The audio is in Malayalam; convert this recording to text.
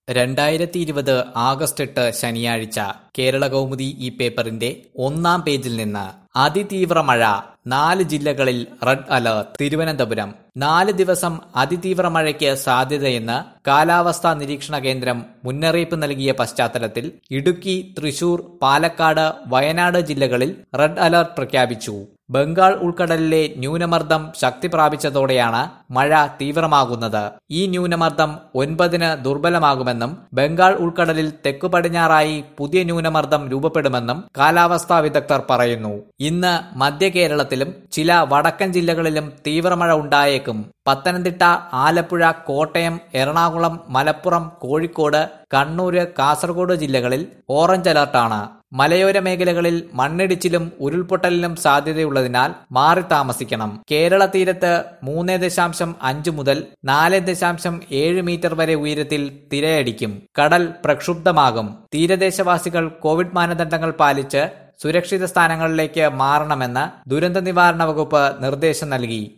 രണ്ടായിരത്തി ഇരുപത് ആഗസ്റ്റ് എട്ട് ശനിയാഴ്ച കേരളകൗമുദി ഈ പേപ്പറിന്റെ ഒന്നാം പേജിൽ നിന്ന് അതിതീവ്ര മഴ നാല് ജില്ലകളിൽ റെഡ് അലർട്ട് തിരുവനന്തപുരം നാല് ദിവസം അതിതീവ്ര മഴയ്ക്ക് സാധ്യതയെന്ന് കാലാവസ്ഥാ നിരീക്ഷണ കേന്ദ്രം മുന്നറിയിപ്പ് നൽകിയ പശ്ചാത്തലത്തിൽ ഇടുക്കി തൃശൂർ പാലക്കാട് വയനാട് ജില്ലകളിൽ റെഡ് അലർട്ട് പ്രഖ്യാപിച്ചു ബംഗാൾ ഉൾക്കടലിലെ ന്യൂനമർദ്ദം ശക്തി പ്രാപിച്ചതോടെയാണ് മഴ തീവ്രമാകുന്നത് ഈ ന്യൂനമർദ്ദം ഒൻപതിന് ദുർബലമാകുമെന്നും ബംഗാൾ ഉൾക്കടലിൽ തെക്കു പടിഞ്ഞാറായി പുതിയ ന്യൂനമർദ്ദം രൂപപ്പെടുമെന്നും കാലാവസ്ഥാ വിദഗ്ധർ പറയുന്നു ഇന്ന് മധ്യ കേരളത്തിലും ചില വടക്കൻ ജില്ലകളിലും തീവ്രമഴ ഉണ്ടായേക്കും പത്തനംതിട്ട ആലപ്പുഴ കോട്ടയം എറണാകുളം മലപ്പുറം കോഴിക്കോട് കണ്ണൂര് കാസർഗോഡ് ജില്ലകളിൽ ഓറഞ്ച് അലർട്ടാണ് മലയോര മേഖലകളിൽ മണ്ണിടിച്ചിലും ഉരുൾപൊട്ടലിനും സാധ്യതയുള്ളതിനാൽ മാറി താമസിക്കണം കേരള തീരത്ത് മൂന്ന് ദശാംശം അഞ്ച് മുതൽ നാല് ദശാംശം ഏഴ് മീറ്റർ വരെ ഉയരത്തിൽ തിരയടിക്കും കടൽ പ്രക്ഷുബ്ധമാകും തീരദേശവാസികൾ കോവിഡ് മാനദണ്ഡങ്ങൾ പാലിച്ച് സുരക്ഷിത സ്ഥാനങ്ങളിലേക്ക് മാറണമെന്ന് ദുരന്ത നിവാരണ വകുപ്പ് നിർദ്ദേശം നൽകി